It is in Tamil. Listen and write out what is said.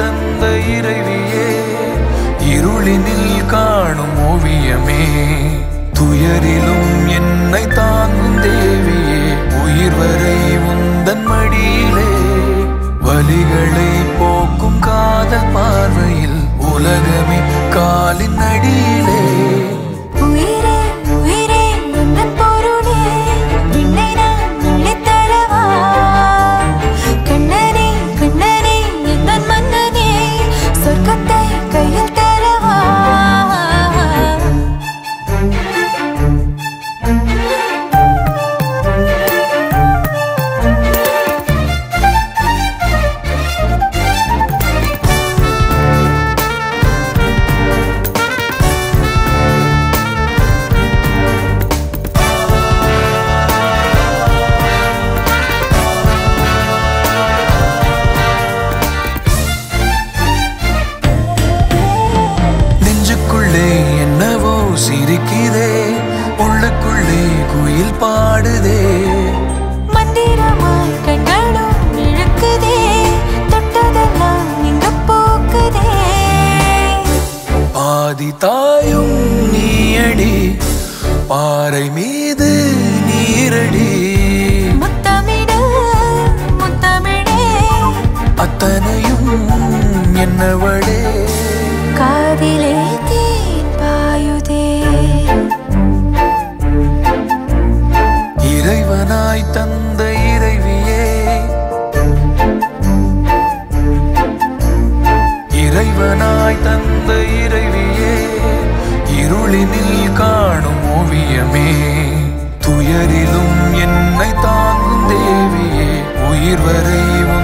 தந்த இறைவியே இருளினில் காணும் ஓவியமே துயரிலும் என்னை தாங்கும் தேவியே உயிர் வரை உந்தன் மடியிலே வலிகளை போக்கும் காதல் பார்வையில் உலகமே காலின் அடியிலே உயிரே உயிரே உந்தன் பொருளே விண்ணை நான் அள்ளித் தரவா கண்ணனே கண்ணனே எந்தன் மன்னனே சொர்க்கத்தை கையில் தரவா நெஞ்சுக்குள்ளே என்னவோ சிரிக்குதே உள்ளுக்குள்ளே குயில் பாடுதே மந்திரமாய் கண்களும் இழுக்குதே தொட்டதெல்லாம் இங்க போக்குதே பாதி தாயும் நீயடி பாறை மீது நீரடி முத்தமிடு முத்தமிழே அத்தனையும் என்னவளே காதிலே தேன் பாயுதே இறைவனாய் தந்த இறைவியே இறைவனாய் தந்த இறைவியே இருளினில் காணும் ஓவியமே துயரிலும் என்னை தாங்கும் தேவியே உயிர் வரை உன்